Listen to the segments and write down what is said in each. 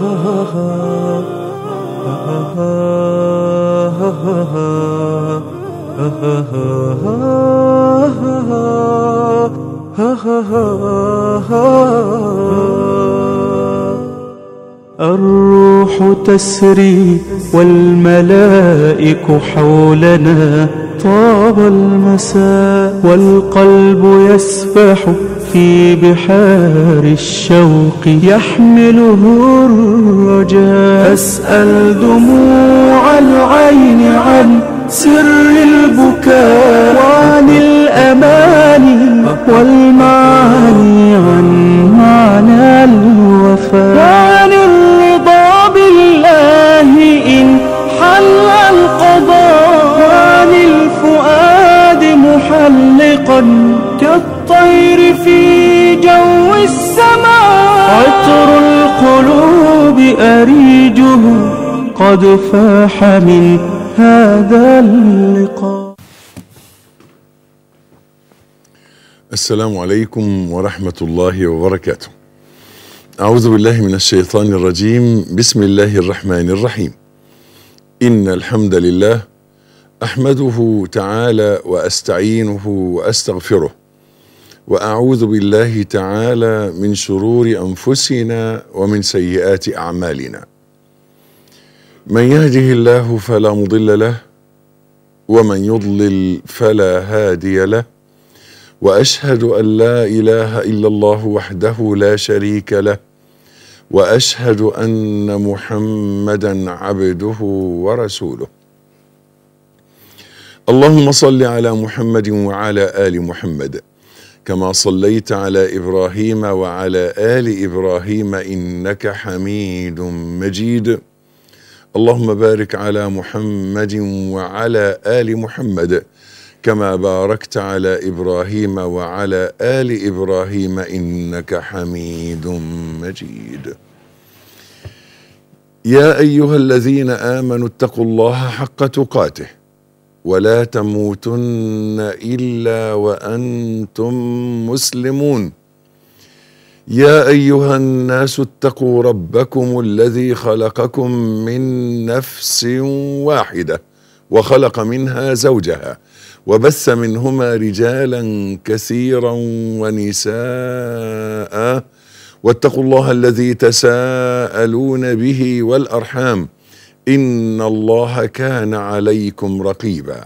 الروح تسري والملائك حولنا طاب المساء والقلب يسبح في بحار الشوق يحمله الرجاء أسأل دموع العين عن سر البكاء وعن الأماني والمعاني عن معنى الوفاء وعن الرضا بالله إن حل القضاء وعن الفؤاد محلقا كالطير في جو السماء عطر القلوب أريجه قد فاح من هذا اللقاء السلام عليكم ورحمة الله وبركاته. أعوذ بالله من الشيطان الرجيم، بسم الله الرحمن الرحيم. إن الحمد لله أحمده تعالى وأستعينه وأستغفره. وأعوذ بالله تعالى من شرور أنفسنا ومن سيئات أعمالنا. من يهده الله فلا مضل له ومن يضلل فلا هادي له. واشهد ان لا اله الا الله وحده لا شريك له واشهد ان محمدا عبده ورسوله اللهم صل على محمد وعلى ال محمد كما صليت على ابراهيم وعلى ال ابراهيم انك حميد مجيد اللهم بارك على محمد وعلى ال محمد كما باركت على ابراهيم وعلى ال ابراهيم انك حميد مجيد يا ايها الذين امنوا اتقوا الله حق تقاته ولا تموتن الا وانتم مسلمون يا ايها الناس اتقوا ربكم الذي خلقكم من نفس واحده وخلق منها زوجها وبث منهما رجالا كثيرا ونساء واتقوا الله الذي تساءلون به والارحام ان الله كان عليكم رقيبا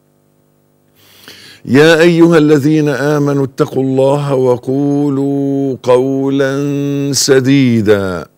يا ايها الذين امنوا اتقوا الله وقولوا قولا سديدا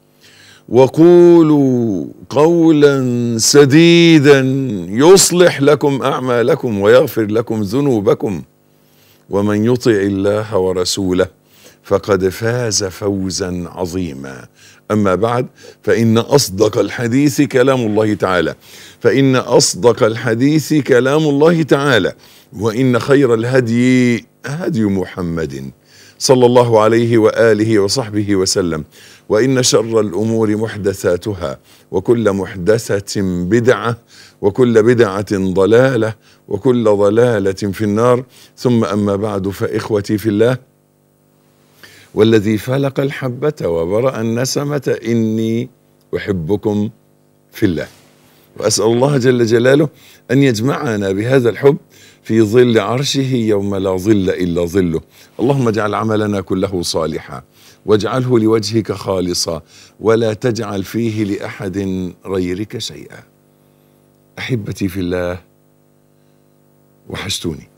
وقولوا قولا سديدا يصلح لكم اعمالكم ويغفر لكم ذنوبكم ومن يطع الله ورسوله فقد فاز فوزا عظيما اما بعد فان اصدق الحديث كلام الله تعالى فان اصدق الحديث كلام الله تعالى وان خير الهدي هدي محمد صلى الله عليه واله وصحبه وسلم وان شر الامور محدثاتها وكل محدثه بدعه وكل بدعه ضلاله وكل ضلاله في النار ثم اما بعد فاخوتي في الله والذي فلق الحبه وبرا النسمه اني احبكم في الله واسال الله جل جلاله ان يجمعنا بهذا الحب في ظل عرشه يوم لا ظل الا ظله اللهم اجعل عملنا كله صالحا واجعله لوجهك خالصا ولا تجعل فيه لاحد غيرك شيئا احبتي في الله وحشتوني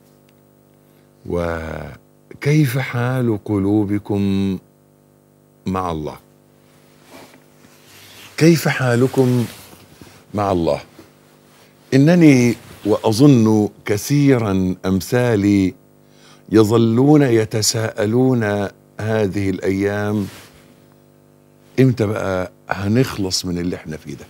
وكيف حال قلوبكم مع الله كيف حالكم مع الله انني واظن كثيرا امثالي يظلون يتساءلون هذه الايام امتى بقى هنخلص من اللي احنا فيه ده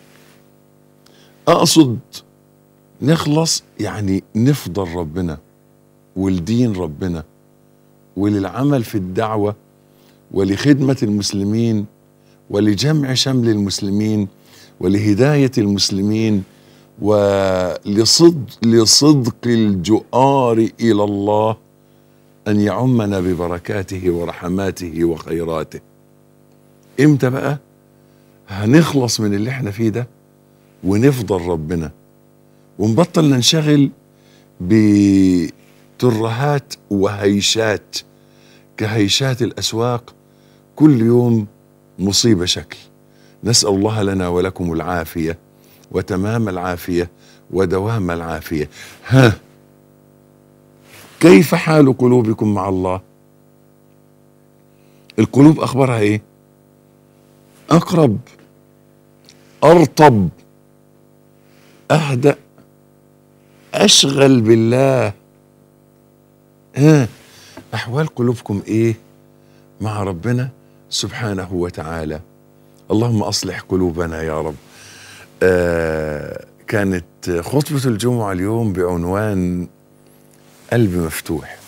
اقصد نخلص يعني نفضل ربنا ولدين ربنا وللعمل في الدعوه ولخدمه المسلمين ولجمع شمل المسلمين ولهدايه المسلمين ولصدق لصدق الجؤار الى الله ان يعمنا ببركاته ورحماته وخيراته امتى بقى هنخلص من اللي احنا فيه ده ونفضل ربنا ونبطل ننشغل بترهات وهيشات كهيشات الاسواق كل يوم مصيبه شكل نسال الله لنا ولكم العافيه وتمام العافيه ودوام العافيه ها كيف حال قلوبكم مع الله القلوب اخبارها ايه اقرب ارطب اهدأ اشغل بالله ها احوال قلوبكم ايه مع ربنا سبحانه وتعالى اللهم اصلح قلوبنا يا رب آه كانت خطبة الجمعة اليوم بعنوان قلب مفتوح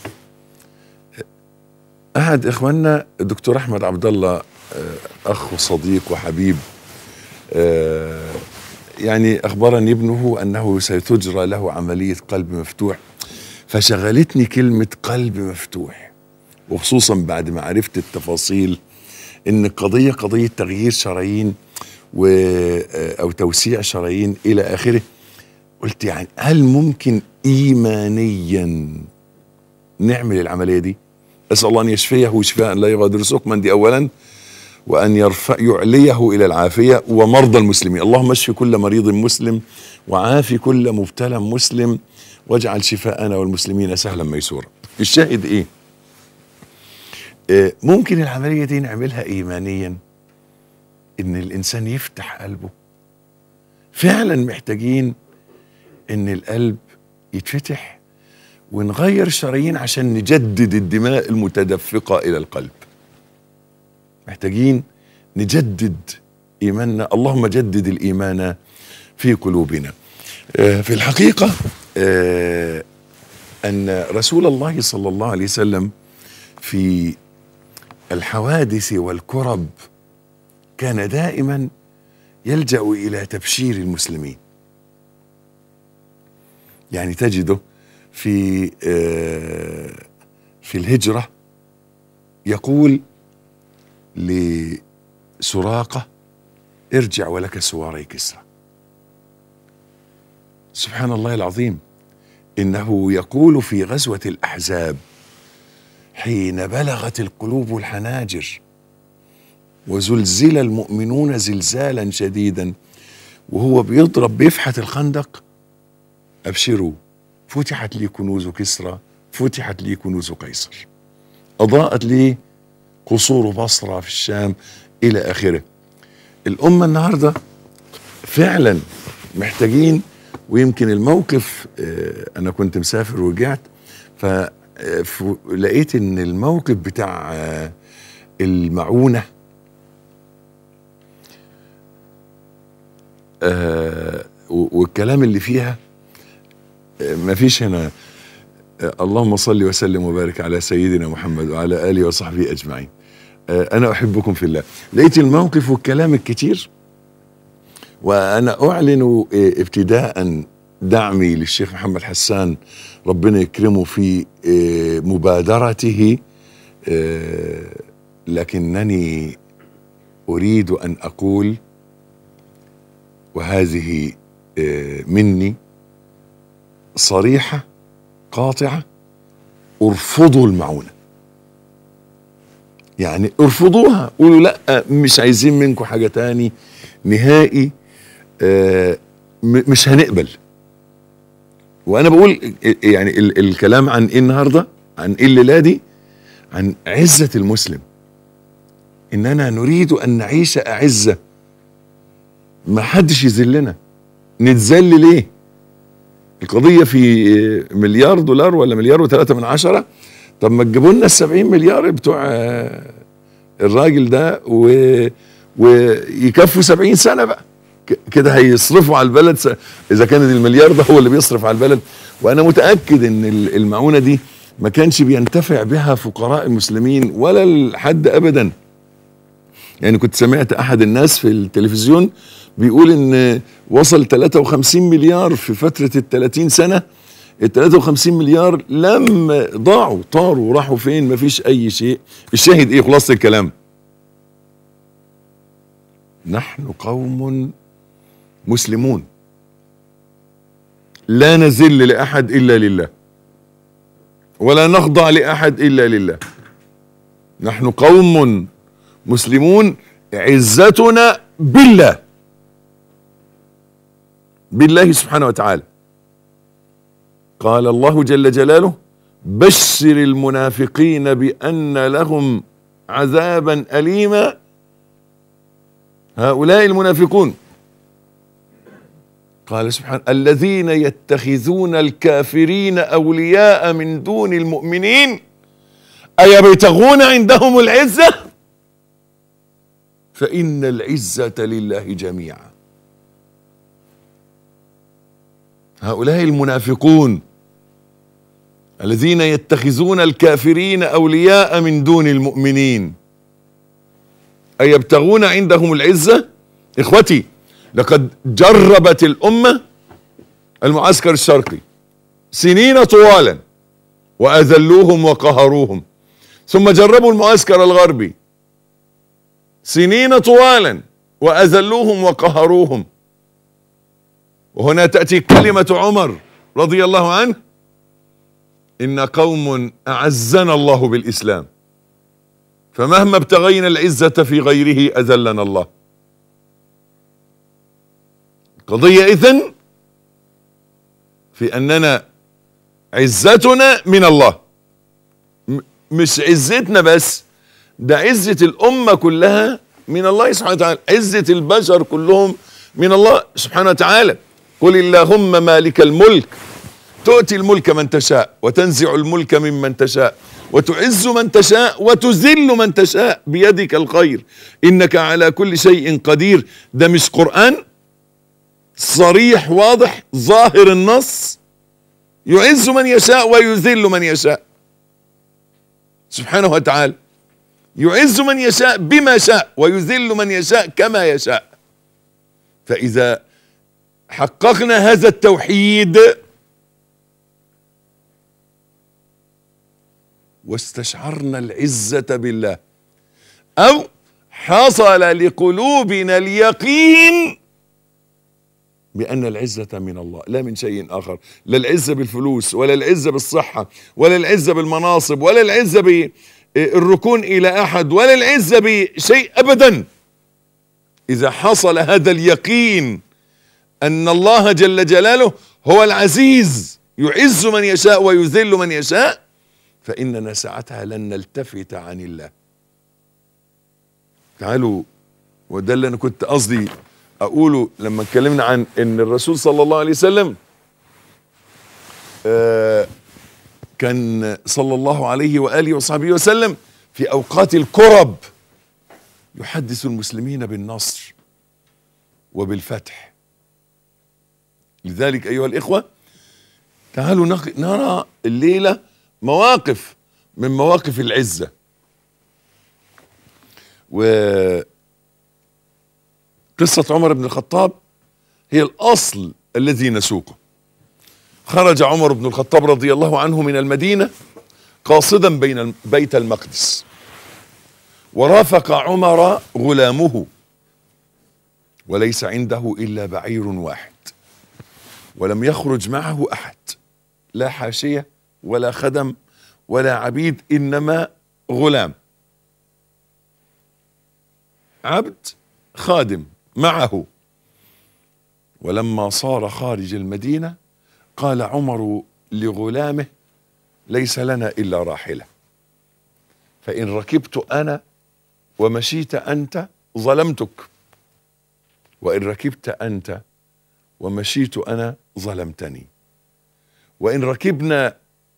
أحد إخواننا الدكتور أحمد عبد الله آه، أخ وصديق وحبيب آه، يعني أخبرني ابنه أنه ستجرى له عملية قلب مفتوح فشغلتني كلمة قلب مفتوح وخصوصا بعد ما عرفت التفاصيل ان القضيه قضيه تغيير شرايين و او توسيع شرايين الى اخره قلت يعني هل ممكن ايمانيا نعمل العمليه دي؟ اسال الله ان يشفيه شفاء لا يغادر سقما دي اولا وان يرفع يعليه الى العافيه ومرضى المسلمين، اللهم اشف كل مريض مسلم وعافي كل مبتلى مسلم واجعل شفاءنا والمسلمين سهلا ميسورا. الشاهد ايه؟ آه، ممكن العمليه دي نعملها ايمانيا ان الانسان يفتح قلبه فعلا محتاجين ان القلب يتفتح ونغير الشرايين عشان نجدد الدماء المتدفقه الى القلب محتاجين نجدد ايماننا اللهم جدد الايمان في قلوبنا آه، في الحقيقه آه، ان رسول الله صلى الله عليه وسلم في الحوادث والكرب كان دائما يلجا الى تبشير المسلمين يعني تجده في آه، في الهجره يقول لسراقه ارجع ولك سواري كسرى سبحان الله العظيم انه يقول في غزوه الاحزاب حين بلغت القلوب الحناجر وزلزل المؤمنون زلزالا شديدا وهو بيضرب بيفحت الخندق ابشروا فتحت لي كنوز كسرى فتحت لي كنوز قيصر اضاءت لي قصور بصرى في الشام الى اخره الامه النهارده فعلا محتاجين ويمكن الموقف آه، انا كنت مسافر ورجعت ف آه، ف- لقيت ان الموقف بتاع آه، المعونه آه، و- والكلام اللي فيها آه، ما فيش هنا آه، اللهم صل وسلم وبارك على سيدنا محمد وعلى اله وصحبه اجمعين آه، انا احبكم في الله لقيت الموقف والكلام الكتير وانا اعلن آه، ابتداء دعمي للشيخ محمد حسان ربنا يكرمه في آه، مبادرته آه، لكنني اريد ان اقول وهذه آه، مني صريحه قاطعه ارفضوا المعونه يعني ارفضوها قولوا لا مش عايزين منكم حاجه تاني نهائي آه، م- مش هنقبل وانا بقول يعني ال- الكلام عن ايه النهارده عن ايه الليله دي عن عزه المسلم اننا نريد ان نعيش اعزه ما حدش يذلنا نتذل ليه القضيه في مليار دولار ولا مليار وثلاثة من عشرة طب ما تجيبوا لنا السبعين مليار بتوع آه، الراجل ده و... ويكفوا سبعين سنة بقى ك- كده هيصرفوا على البلد س... اذا كان المليار ده هو اللي بيصرف على البلد وانا متاكد ان ال- المعونه دي ما كانش بينتفع بها فقراء المسلمين ولا الحد ابدا يعني كنت سمعت احد الناس في التلفزيون بيقول ان وصل 53 مليار في فتره ال 30 سنه ال 53 مليار لم ضاعوا طاروا راحوا فين ما فيش اي شيء الشاهد ايه خلاصه الكلام نحن قوم مسلمون لا نذل لاحد الا لله ولا نخضع لاحد الا لله نحن قوم مسلمون عزتنا بالله بالله سبحانه وتعالى قال الله جل جلاله بشر المنافقين بان لهم عذابا اليما هؤلاء المنافقون قال سبحانه الذين يتخذون الكافرين اولياء من دون المؤمنين ايبتغون عندهم العزه فان العزه لله جميعا هؤلاء المنافقون الذين يتخذون الكافرين اولياء من دون المؤمنين ايبتغون عندهم العزه اخوتي لقد جربت الامه المعسكر الشرقي سنين طوالا واذلوهم وقهروهم ثم جربوا المعسكر الغربي سنين طوالا واذلوهم وقهروهم وهنا تاتي كلمه عمر رضي الله عنه ان قوم اعزنا الله بالاسلام فمهما ابتغينا العزه في غيره اذلنا الله القضيه اذن في اننا عزتنا من الله م- مش عزتنا بس ده عزه الامه كلها من الله سبحانه وتعالى عزه البشر كلهم من الله سبحانه وتعالى قل اللهم مالك الملك تؤتي الملك من تشاء وتنزع الملك ممن تشاء وتعز من تشاء وتذل من تشاء بيدك الخير انك على كل شيء قدير ده مش قران صريح واضح ظاهر النص يعز من يشاء ويذل من يشاء سبحانه وتعالى يعز من يشاء بما شاء ويذل من يشاء كما يشاء فاذا حققنا هذا التوحيد واستشعرنا العزة بالله أو حصل لقلوبنا اليقين بأن العزة من الله لا من شيء آخر لا العزة بالفلوس ولا العزة بالصحة ولا العزة بالمناصب ولا العزة بالركون إلى أحد ولا العزة بشيء أبدا إذا حصل هذا اليقين أن الله جل جلاله هو العزيز يعز من يشاء ويذل من يشاء فإننا ساعتها لن نلتفت عن الله تعالوا وده اللي أنا كنت قصدي أقوله لما اتكلمنا عن إن الرسول صلى الله عليه وسلم آه كان صلى الله عليه وآله وصحبه وسلم في أوقات الكرب يحدث المسلمين بالنصر وبالفتح لذلك أيها الإخوة تعالوا نق- نرى الليلة مواقف من مواقف العزة و قصة عمر بن الخطاب هي الأصل الذي نسوقه خرج عمر بن الخطاب رضي الله عنه من المدينة قاصدا بين الم- بيت المقدس ورافق عمر غلامه وليس عنده إلا بعير واحد ولم يخرج معه أحد لا حاشية ولا خدم ولا عبيد إنما غلام عبد خادم معه ولما صار خارج المدينة قال عمر لغلامه ليس لنا إلا راحلة فإن ركبت أنا ومشيت أنت ظلمتك وإن ركبت أنت ومشيت أنا ظلمتني وإن ركبنا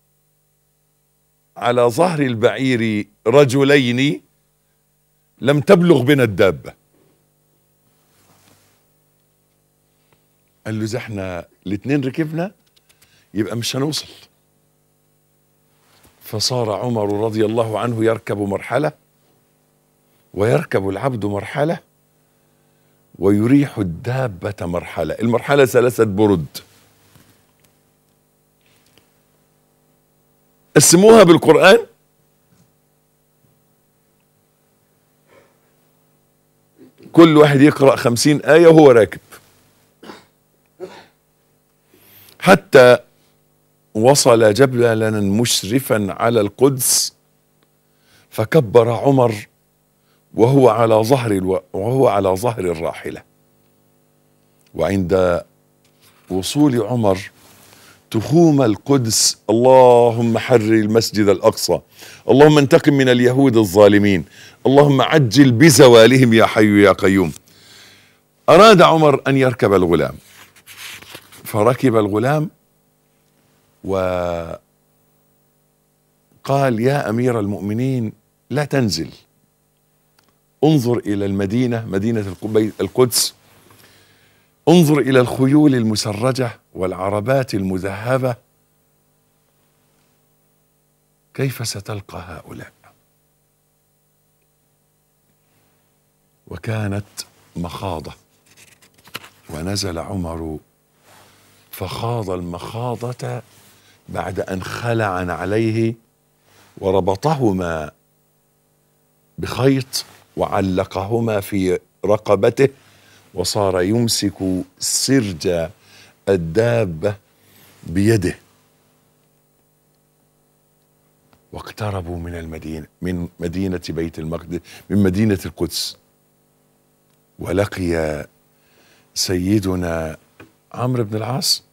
على ظهر البعير رجلين لم تبلغ بنا الدابة قال له إذا احنا الاتنين ركبنا يبقى مش هنوصل فصار عمر رضي الله عنه يركب مرحلة ويركب العبد مرحلة ويريح الدابة مرحلة المرحلة ثلاثة برد قسموها بالقرآن كل واحد يقرأ خمسين آية وهو راكب حتى وصل جبلا مشرفا على القدس فكبر عمر وهو على ظهر الو... وهو على ظهر الراحله وعند وصول عمر تخوم القدس اللهم حرر المسجد الاقصى اللهم انتقم من اليهود الظالمين اللهم عجل بزوالهم يا حي يا قيوم اراد عمر ان يركب الغلام فركب الغلام وقال يا امير المؤمنين لا تنزل انظر الى المدينه مدينه القدس انظر الى الخيول المسرجه والعربات المذهبه كيف ستلقى هؤلاء وكانت مخاضه ونزل عمر فخاض المخاضه بعد ان خلع عليه وربطهما بخيط وعلقهما في رقبته وصار يمسك سرج الدابه بيده واقتربوا من المدينه من مدينه بيت المقدس من مدينه القدس ولقي سيدنا عمرو بن العاص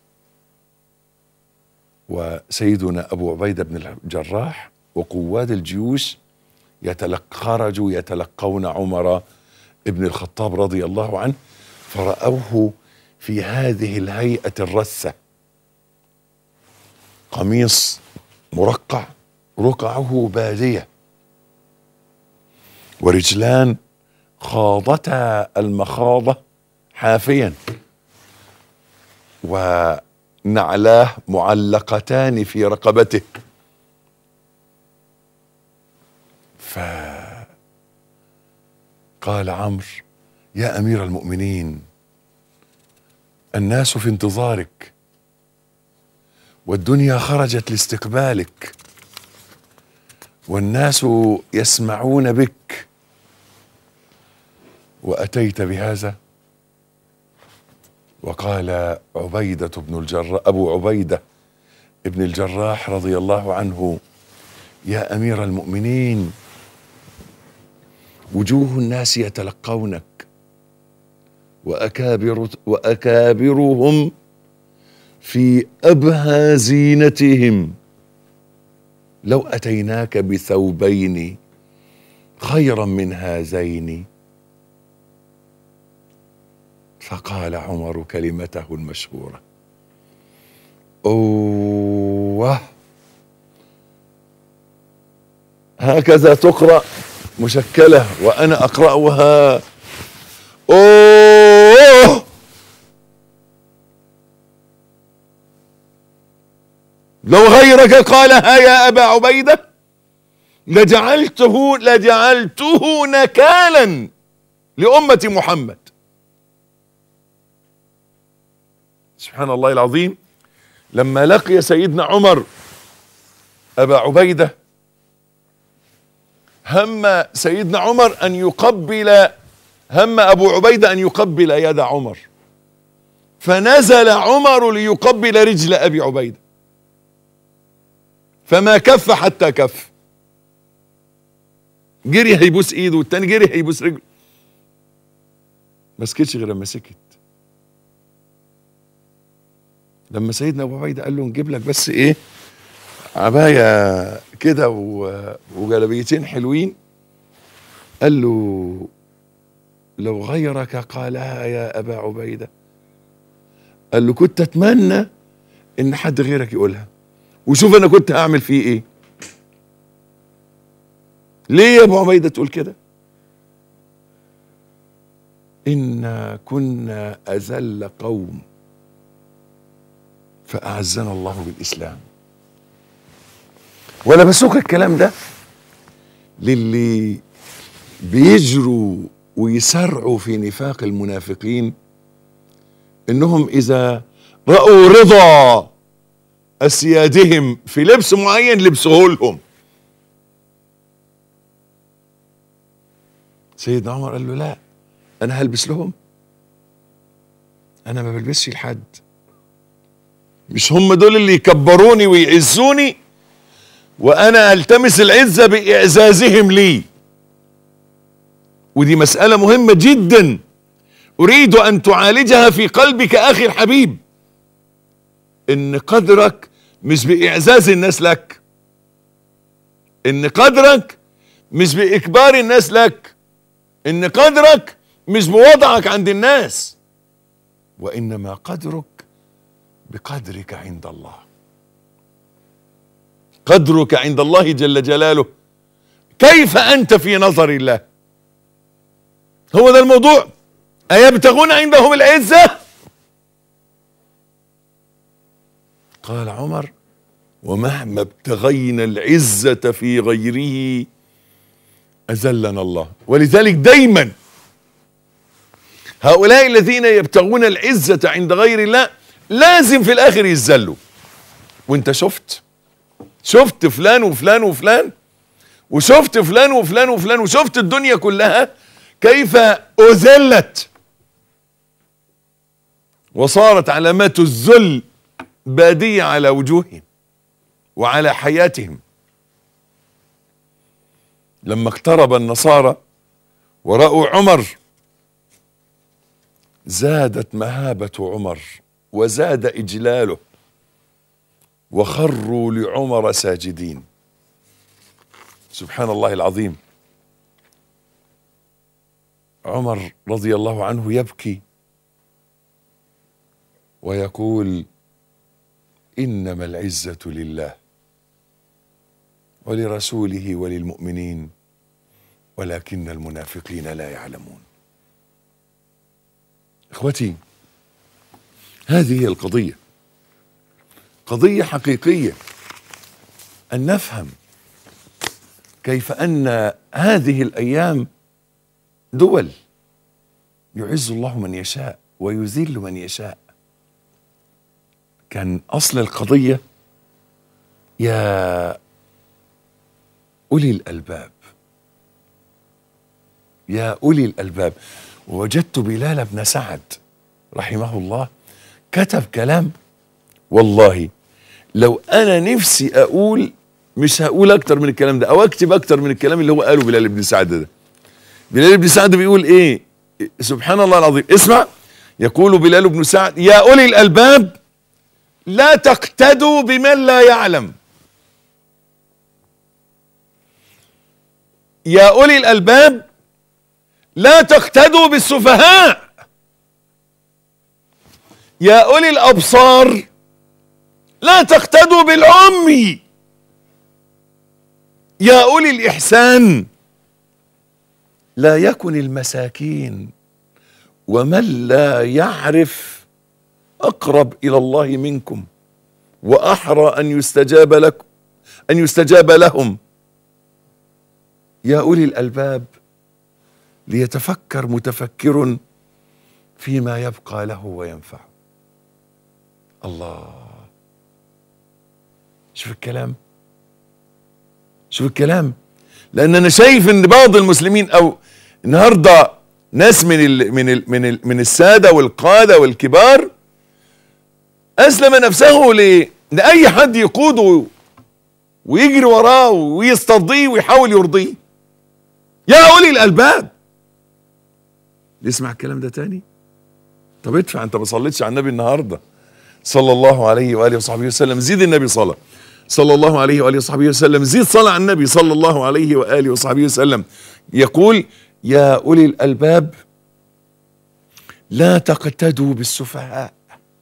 وسيدنا ابو عبيده بن الجراح وقواد الجيوش يتلق خرجوا يتلقون عمر ابن الخطاب رضي الله عنه فرأوه في هذه الهيئة الرثة قميص مرقع رقعه بادية ورجلان خاضتا المخاضة حافيا ونعلاه معلقتان في رقبته فقال عمرو يا امير المؤمنين الناس في انتظارك والدنيا خرجت لاستقبالك والناس يسمعون بك واتيت بهذا وقال عبيده بن الجراح ابو عبيده ابن الجراح رضي الله عنه يا امير المؤمنين وجوه الناس يتلقونك وأكابر وأكابرهم في أبهى زينتهم لو أتيناك بثوبين خيرا من هذين فقال عمر كلمته المشهورة أوه هكذا تقرأ مشكلة وأنا أقرأها أوه لو غيرك قالها يا أبا عبيدة لجعلته لجعلته نكالا لأمة محمد سبحان الله العظيم لما لقي سيدنا عمر أبا عبيدة هم سيدنا عمر أن يقبل هم أبو عبيدة أن يقبل يد عمر فنزل عمر ليقبل رجل أبي عبيدة فما كف حتى كف جري هيبوس ايده والتاني جري هيبوس رجله ما سكتش غير لما سكت لما سيدنا ابو عبيده قال له نجيب لك بس ايه عبايه كده وجلبيتين حلوين قال له لو غيرك قالها يا ابا عبيده قال له كنت اتمنى ان حد غيرك يقولها وشوف انا كنت هعمل فيه ايه ليه يا ابو عبيده تقول كده انا كنا اذل قوم فاعزنا الله بالاسلام ولا بسوق الكلام ده للي بيجروا ويسرعوا في نفاق المنافقين انهم اذا راوا رضا اسيادهم في لبس معين لبسه لهم سيدنا عمر قال له لا انا هلبس لهم انا ما بلبسش لحد مش هم دول اللي يكبروني ويعزوني وانا التمس العزه باعزازهم لي ودي مساله مهمه جدا اريد ان تعالجها في قلبك اخي الحبيب ان قدرك مش باعزاز الناس لك ان قدرك مش باكبار الناس لك ان قدرك مش بوضعك عند الناس وانما قدرك بقدرك عند الله قدرك عند الله جل جلاله كيف انت في نظر الله هو ده الموضوع ايبتغون عندهم العزه قال عمر ومهما ابتغينا العزه في غيره اذلنا الله ولذلك دايما هؤلاء الذين يبتغون العزه عند غير الله لازم في الاخر يذلوا وانت شفت شفت فلان وفلان وفلان وشفت فلان وفلان وفلان وشفت الدنيا كلها كيف اذلت وصارت علامات الذل باديه على وجوههم وعلى حياتهم لما اقترب النصارى ورأوا عمر زادت مهابة عمر وزاد إجلاله وخروا لعمر ساجدين سبحان الله العظيم عمر رضي الله عنه يبكي ويقول انما العزه لله ولرسوله وللمؤمنين ولكن المنافقين لا يعلمون اخوتي هذه هي القضيه قضيه حقيقيه ان نفهم كيف ان هذه الايام دول يعز الله من يشاء ويذل من يشاء كان اصل القضيه يا اولي الالباب يا اولي الالباب ووجدت بلال بن سعد رحمه الله كتب كلام والله لو انا نفسي اقول مش هقول اكتر من الكلام ده او اكتب اكتر من الكلام اللي هو قاله بلال بن سعد ده بلال بن سعد بيقول ايه سبحان الله العظيم اسمع يقول بلال بن سعد يا اولي الالباب لا تقتدوا بمن لا يعلم يا اولي الالباب لا تقتدوا بالسفهاء يا اولي الابصار لا تقتدوا بالعمي يا اولي الاحسان لا يكن المساكين ومن لا يعرف اقرب الى الله منكم واحرى ان يستجاب لكم ان يستجاب لهم يا اولي الالباب ليتفكر متفكر فيما يبقى له وينفعه الله شوف الكلام شوف الكلام لان انا شايف ان بعض المسلمين او النهارده ناس من ال من ال من ال من الساده والقاده والكبار اسلم نفسه ل لاي حد يقوده ويجري وراه ويسترضيه ويحاول يرضيه يا اولي الالباب نسمع الكلام ده تاني طب ادفع انت ما صليتش على النبي النهارده صلى الله عليه واله وصحبه وسلم زيد النبي صلاه صلى الله عليه واله وصحبه وسلم زيد صلاه على النبي صلى الله عليه واله وصحبه وسلم يقول يا اولي الالباب لا تقتدوا بالسفهاء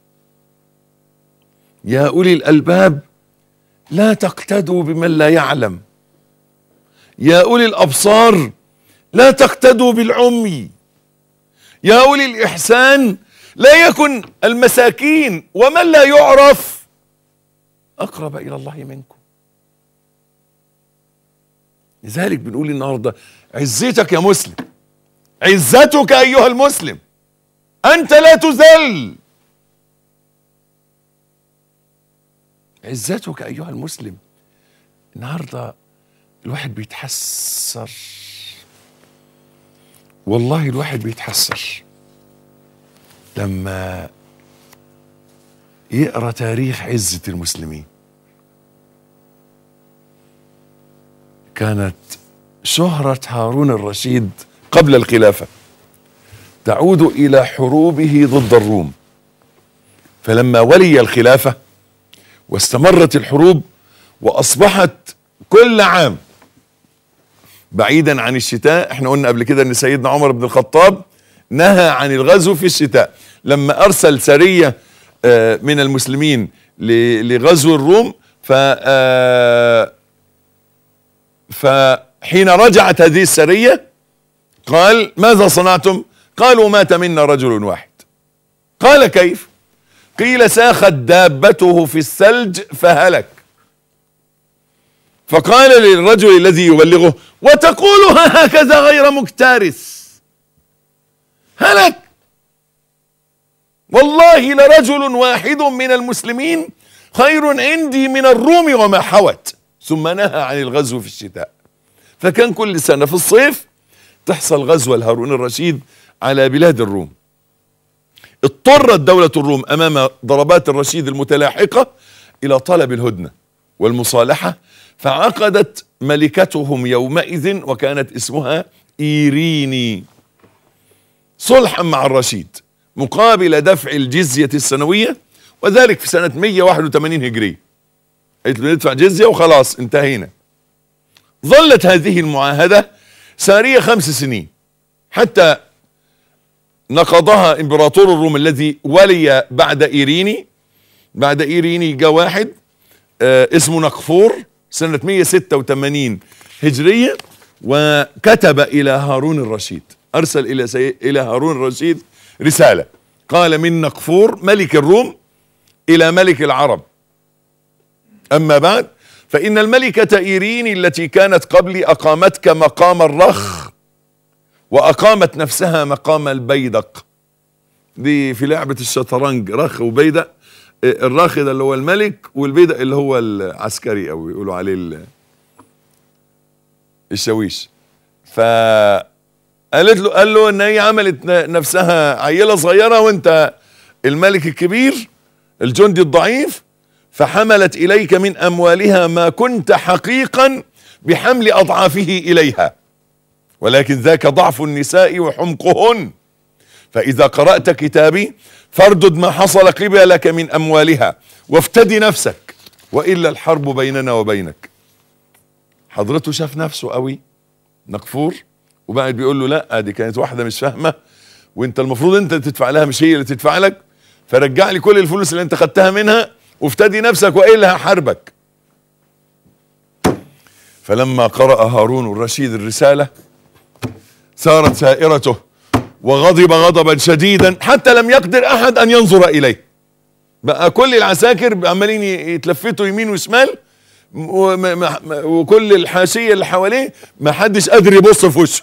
يا اولي الالباب لا تقتدوا بمن لا يعلم يا اولي الابصار لا تقتدوا بالعمي يا اولي الاحسان لا يكن المساكين ومن لا يعرف اقرب الى الله منكم لذلك بنقول النهارده عزتك يا مسلم عزتك ايها المسلم انت لا تذل عزتك ايها المسلم النهارده الواحد بيتحسر والله الواحد بيتحسر لما يقرا تاريخ عزه المسلمين كانت شهره هارون الرشيد قبل الخلافه تعود الى حروبه ضد الروم فلما ولي الخلافه واستمرت الحروب واصبحت كل عام بعيدا عن الشتاء احنا قلنا قبل كده ان سيدنا عمر بن الخطاب نهى عن الغزو في الشتاء لما ارسل سريه آه، من المسلمين ل- لغزو الروم ف آه، فحين رجعت هذه السريه قال ماذا صنعتم قالوا مات منا رجل واحد قال كيف قيل ساخت دابته في الثلج فهلك فقال للرجل الذي يبلغه وتقولها هكذا غير مكتارث هلك والله لرجل واحد من المسلمين خير عندي من الروم وما حوت ثم نهى عن الغزو في الشتاء فكان كل سنة في الصيف تحصل غزوة لهارون الرشيد على بلاد الروم اضطرت دولة الروم أمام ضربات الرشيد المتلاحقة إلى طلب الهدنة والمصالحة فعقدت ملكتهم يومئذ وكانت اسمها إيريني صلحا مع الرشيد مقابل دفع الجزية السنوية وذلك في سنة 181 هجرية قالت له ندفع جزية وخلاص انتهينا ظلت هذه المعاهدة سارية خمس سنين حتى نقضها امبراطور الروم الذي ولي بعد ايريني بعد ايريني جاء واحد آه اسمه نقفور سنة 186 هجرية وكتب إلى هارون الرشيد أرسل إلى سي... إلى هارون الرشيد رسالة قال من نقفور ملك الروم إلى ملك العرب أما بعد فإن الملكة إيريني التي كانت قبلي أقامتك مقام الرخ وأقامت نفسها مقام البيدق دي في لعبة الشطرنج رخ وبيدق الرخ ده اللي هو الملك والبيدق اللي هو العسكري أو يقولوا عليه ال- الشاويش فقالت له قال له ان هي عملت ن- نفسها عيله صغيره وانت الملك الكبير الجندي الضعيف فحملت اليك من اموالها ما كنت حقيقا بحمل اضعافه اليها ولكن ذاك ضعف النساء وحمقهن فإذا قرأت كتابي فاردد ما حصل قبلك من أموالها وافتدي نفسك وإلا الحرب بيننا وبينك حضرته شاف نفسه قوي نقفور وبعد بيقول له لا دي كانت واحدة مش فاهمة وانت المفروض انت تدفع لها مش هي اللي تدفع لك فرجع لي كل الفلوس اللي انت خدتها منها وافتدي نفسك وإلا هحاربك فلما قرأ هارون الرشيد الرسالة سارت سائرته وغضب غضبا شديدا حتى لم يقدر احد ان ينظر اليه بقى كل العساكر عمالين يتلفتوا يمين وشمال وما- ما- ما- وكل الحاشيه اللي حواليه ما حدش قادر يبص في وشه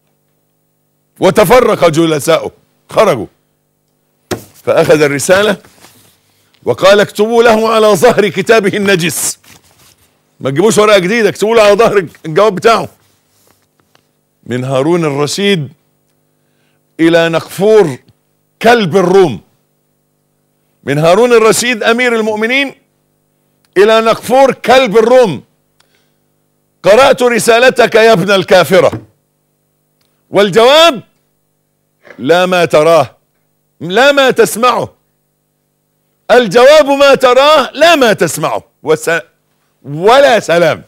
وتفرق جلساؤه خرجوا فاخذ الرساله وقال اكتبوا له على ظهر كتابه النجس ما تجيبوش ورقه جديده اكتبوا له على ظهر الجواب بتاعه من هارون الرشيد الى نقفور كلب الروم من هارون الرشيد امير المؤمنين الى نقفور كلب الروم قرات رسالتك يا ابن الكافره والجواب لا ما تراه لا ما تسمعه الجواب ما تراه لا ما تسمعه وس ولا سلام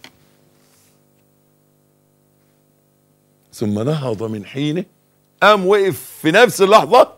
ثم نهض من حينه قام وقف في نفس اللحظة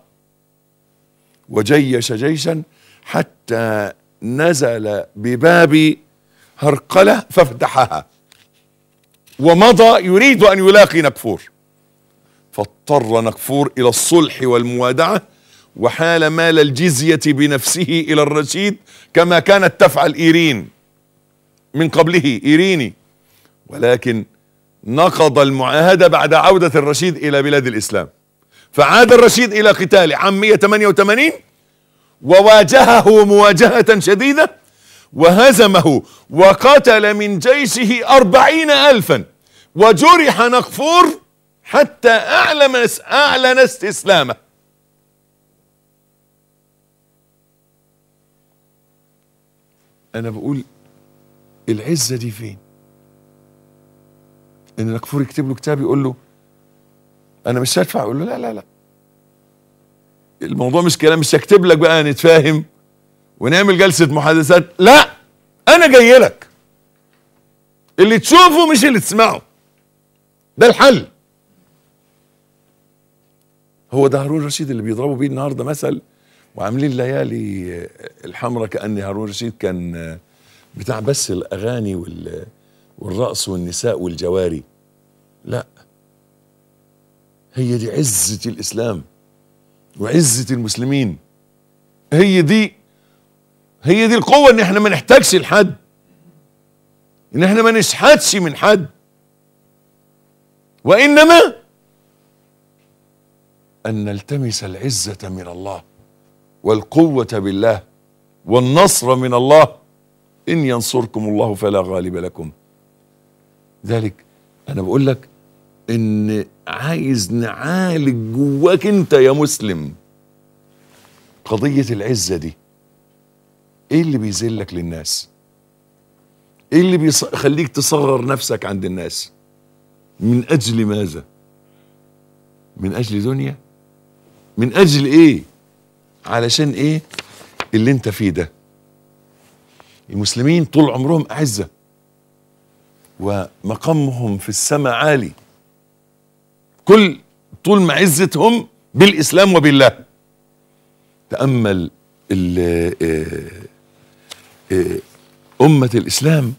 وجيش جيشا حتى نزل بباب هرقلة فافتحها ومضى يريد أن يلاقي نكفور فاضطر نكفور إلى الصلح والموادعة وحال مال الجزية بنفسه إلى الرشيد كما كانت تفعل إيرين من قبله إيريني ولكن نقض المعاهدة بعد عودة الرشيد إلى بلاد الإسلام فعاد الرشيد إلى قتال عام 188 وواجهه مواجهة شديدة وهزمه وقتل من جيشه أربعين ألفا وجرح نقفور حتى اعلن اعلن استسلامه انا بقول العزه دي فين ان الكفور يكتب له كتاب يقول له انا مش هدفع يقول له لا لا لا الموضوع مش كلام مش هكتب لك بقى نتفاهم ونعمل جلسه محادثات لا انا جاي لك اللي تشوفه مش اللي تسمعه ده الحل هو ده هارون رشيد اللي بيضربوا بيه النهارده مثل وعاملين ليالي الحمراء كان هارون رشيد كان بتاع بس الاغاني وال والرقص والنساء والجواري لا هي دي عزة الإسلام وعزة المسلمين هي دي هي دي القوة إن إحنا ما نحتاجش لحد إن إحنا ما نشحتش من حد وإنما أن نلتمس العزة من الله والقوة بالله والنصر من الله إن ينصركم الله فلا غالب لكم ذلك أنا بقول لك إن عايز نعالج جواك أنت يا مسلم قضية العزة دي إيه اللي بيذلك للناس؟ إيه اللي بيخليك تصغر نفسك عند الناس؟ من أجل ماذا؟ من أجل دنيا؟ من أجل إيه؟ علشان إيه اللي أنت فيه ده؟ المسلمين طول عمرهم أعزة ومقامهم في السماء عالي كل طول ما عزتهم بالإسلام وبالله تأمل ال- آه، آه، أمة الإسلام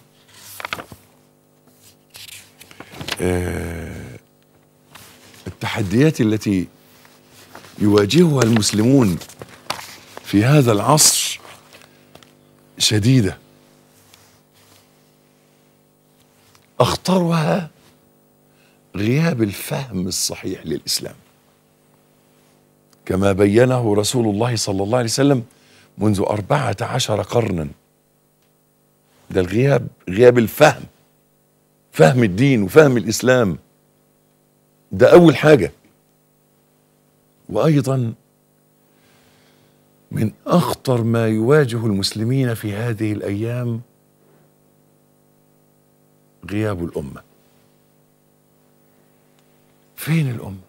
آه، التحديات التي يواجهها المسلمون في هذا العصر شديده اخطرها غياب الفهم الصحيح للاسلام كما بينه رسول الله صلى الله عليه وسلم منذ أربعة عشر قرنا ده الغياب غياب الفهم فهم الدين وفهم الإسلام ده أول حاجة وأيضا من أخطر ما يواجه المسلمين في هذه الأيام غياب الأمة فين الأمة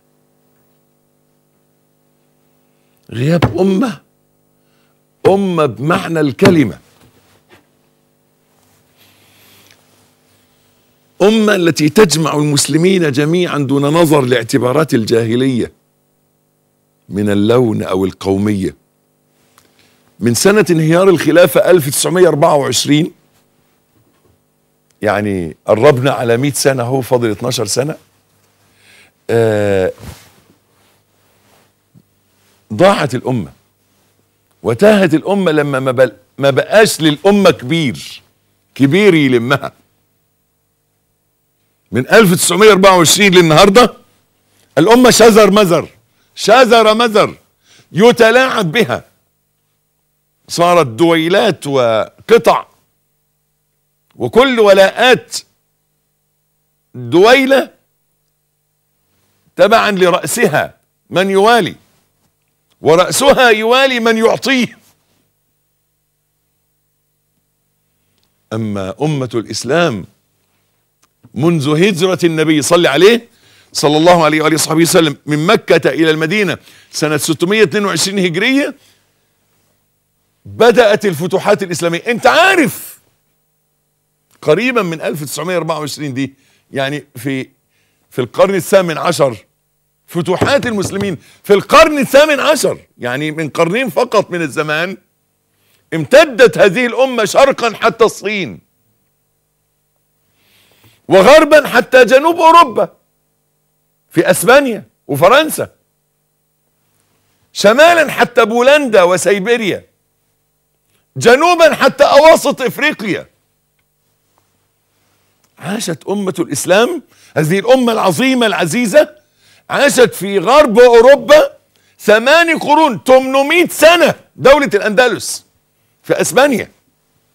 غياب أمة أمة بمعنى الكلمة أمة التي تجمع المسلمين جميعا دون نظر لاعتبارات الجاهلية من اللون أو القومية من سنة انهيار الخلافة 1924 يعني قربنا على 100 سنة هو فاضل 12 سنة آه ضاعت الأمة وتاهت الأمة لما ما, بل ما بقاش للأمة كبير كبير يلمها من 1924 للنهاردة الأمة شذر مذر شذر مذر يتلاعب بها صارت دويلات وقطع وكل ولاءات دويلة تبعا لرأسها من يوالي ورأسها يوالي من يعطيه أما أمة الإسلام منذ هجرة النبي صلى عليه صلى الله عليه وآله وصحبه وسلم من مكة إلى المدينة سنة 622 هجرية بدأت الفتوحات الإسلامية أنت عارف قريبا من 1924 دي يعني في في القرن الثامن عشر فتوحات المسلمين في القرن الثامن عشر يعني من قرنين فقط من الزمان امتدت هذه الأمة شرقا حتى الصين وغربا حتى جنوب أوروبا في أسبانيا وفرنسا شمالا حتى بولندا وسيبيريا جنوبا حتى أواسط إفريقيا عاشت أمة الإسلام هذه الأمة العظيمة العزيزة عاشت في غرب أوروبا ثماني قرون 800 سنة دولة الأندلس في أسبانيا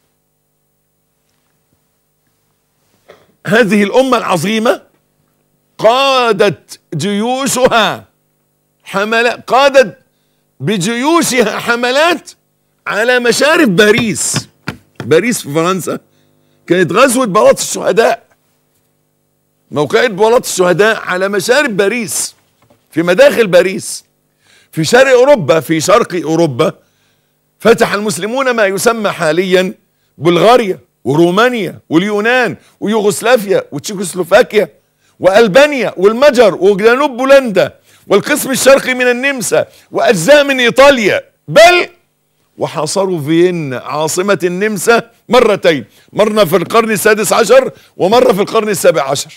هذه الأمة العظيمة قادت جيوشها حملات قادت بجيوشها حملات على مشارف باريس باريس في فرنسا كانت غزوة بلاط الشهداء موقعة بلاط الشهداء على مشارف باريس في مداخل باريس في شرق اوروبا في شرق اوروبا فتح المسلمون ما يسمى حاليا بلغاريا ورومانيا واليونان ويوغوسلافيا وتشيكوسلوفاكيا والبانيا والمجر وجنوب بولندا والقسم الشرقي من النمسا واجزاء من ايطاليا بل وحاصروا فيينا عاصمة النمسا مرتين مرة في القرن السادس عشر ومرة في القرن السابع عشر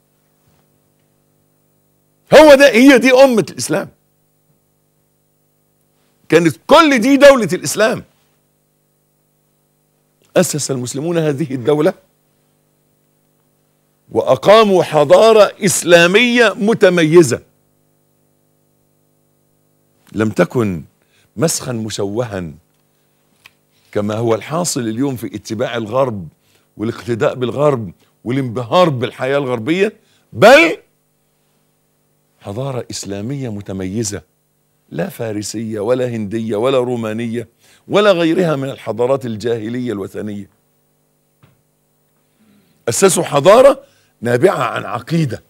هو ده هي دي أمة الإسلام كانت كل دي دولة الإسلام أسس المسلمون هذه الدولة وأقاموا حضارة إسلامية متميزة لم تكن مسخا مشوها كما هو الحاصل اليوم في اتباع الغرب والاقتداء بالغرب والانبهار بالحياة الغربية بل حضارة إسلامية متميزة لا فارسية ولا هندية ولا رومانية ولا غيرها من الحضارات الجاهلية الوثنية أسسوا حضارة نابعة عن عقيدة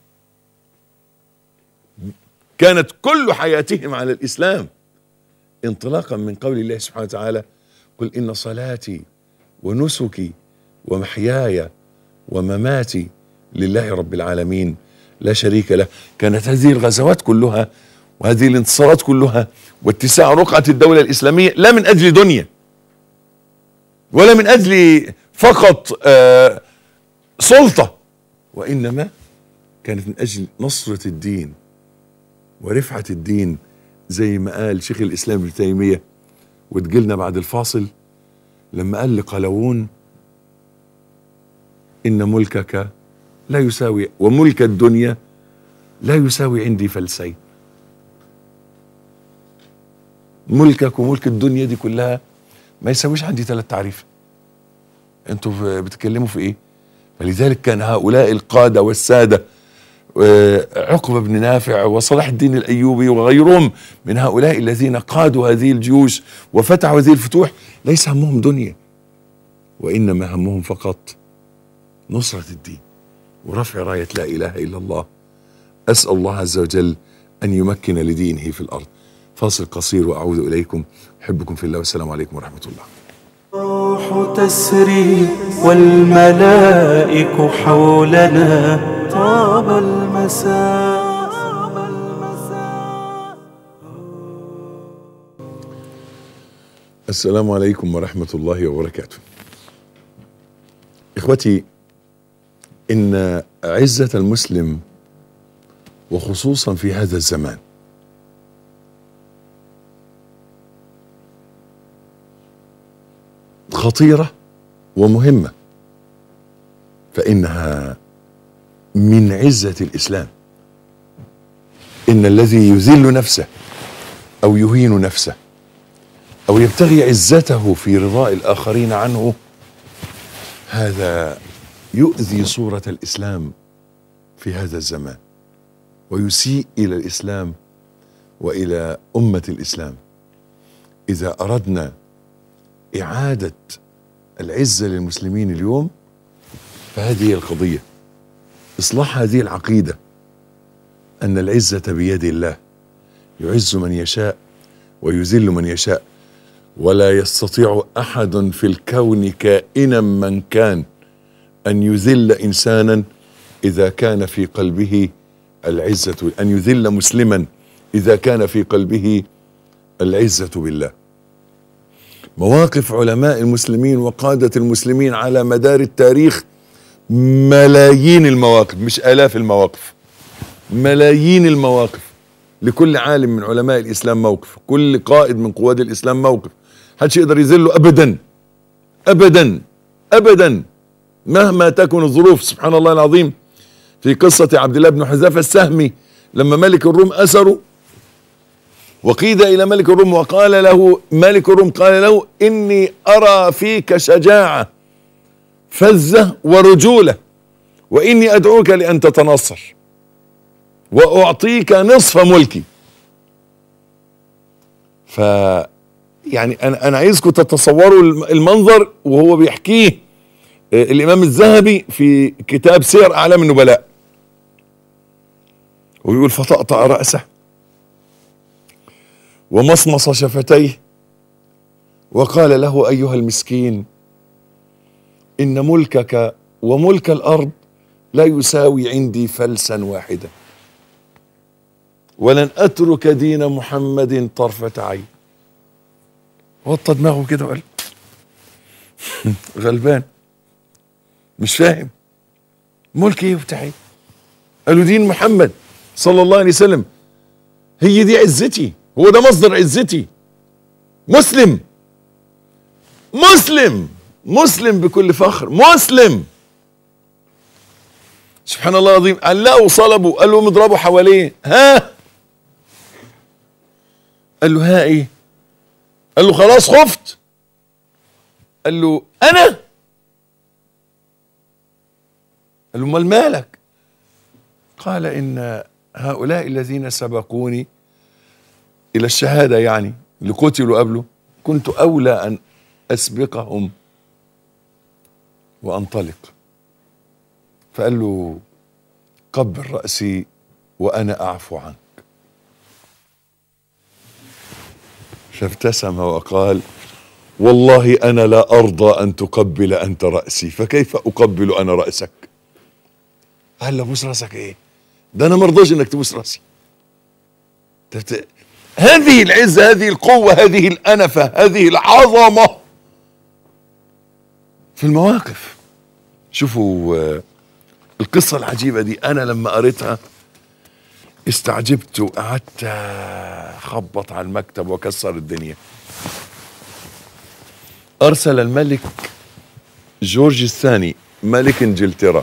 كانت كل حياتهم على الإسلام انطلاقا من قول الله سبحانه وتعالى قل إن صلاتي ونسكي ومحياي ومماتي لله رب العالمين لا شريك له كانت هذه الغزوات كلها وهذه الانتصارات كلها واتساع رقعة الدولة الإسلامية لا من أجل دنيا ولا من أجل فقط آه سلطة وإنما كانت من أجل نصرة الدين ورفعة الدين زي ما قال شيخ الإسلام ابن تيمية وتجيلنا بعد الفاصل لما قال لقلاوون إن ملكك لا يساوي وملك الدنيا لا يساوي عندي فلسين ملكك وملك الدنيا دي كلها ما يساويش عندي ثلاث تعريف انتوا بتتكلموا في ايه فلذلك كان هؤلاء القادة والسادة عقبة بن نافع وصلاح الدين الأيوبي وغيرهم من هؤلاء الذين قادوا هذه الجيوش وفتحوا هذه الفتوح ليس همهم دنيا وإنما همهم فقط نصرة الدين ورفع راية لا إله إلا الله أسأل الله عز وجل أن يمكن لدينه في الأرض فاصل قصير وأعود إليكم أحبكم في الله والسلام عليكم ورحمة الله الروح تسري والملائك حولنا طاب المساء السلام عليكم ورحمة الله وبركاته إخوتي إن عزة المسلم وخصوصا في هذا الزمان خطيرة ومهمة فإنها من عزة الإسلام إن الذي يذل نفسه أو يهين نفسه أو يبتغي عزته في رضاء الآخرين عنه هذا يؤذي صورة الإسلام في هذا الزمان ويسيء إلى الإسلام وإلى أمة الإسلام إذا أردنا إعادة العزة للمسلمين اليوم فهذه هي القضية إصلاح هذه العقيدة أن العزة بيد الله يعز من يشاء ويذل من يشاء ولا يستطيع أحد في الكون كائنا من كان أن يذل إنسانا إذا كان في قلبه العزة أن يذل مسلما إذا كان في قلبه العزة بالله مواقف علماء المسلمين وقادة المسلمين على مدار التاريخ ملايين المواقف مش آلاف المواقف ملايين المواقف لكل عالم من علماء الإسلام موقف كل قائد من قواد الإسلام موقف حدش يقدر يذله أبدا أبدا أبدا مهما تكن الظروف سبحان الله العظيم في قصة عبد الله بن حذافة السهمي لما ملك الروم أسره وقيد إلى ملك الروم وقال له ملك الروم قال له إني أرى فيك شجاعة فزة ورجولة وإني أدعوك لأن تتنصر واعطيك نصف ملكي ف يعني انا انا عايزكم تتصوروا الم- المنظر وهو بيحكيه آه، الامام الذهبي في كتاب سير اعلام النبلاء ويقول فطأطأ رأسه ومصمص شفتيه وقال له ايها المسكين ان ملكك وملك الارض لا يساوي عندي فلسا واحدا ولن اترك دين محمد طرفه عين وطى دماغه كده وقال غلبان مش فاهم ملك ايه وبتاع ايه قالوا دين محمد صلى الله عليه وسلم هي دي عزتي هو ده مصدر عزتي مسلم مسلم مسلم بكل فخر مسلم سبحان الله العظيم علقوا صلبوا قال لهم اضربوا حواليه ها قال له ها ايه قال له خلاص خفت قال له انا قال له امال مالك قال ان هؤلاء الذين سبقوني الى الشهاده يعني اللي قتلوا قبله كنت اولى ان اسبقهم وانطلق فقال له قبل راسي وانا اعفو عنك فابتسم وقال والله انا لا ارضى ان تقبل انت راسي فكيف اقبل انا راسك قال له بوس راسك ايه ده انا مرضاش انك تبوس راسي تت... هذه العزه هذه القوه هذه الانفه هذه العظمه في المواقف شوفوا آه، القصه العجيبه دي انا لما قريتها استعجبت وقعدت اخبط على المكتب واكسر الدنيا ارسل الملك جورج الثاني ملك انجلترا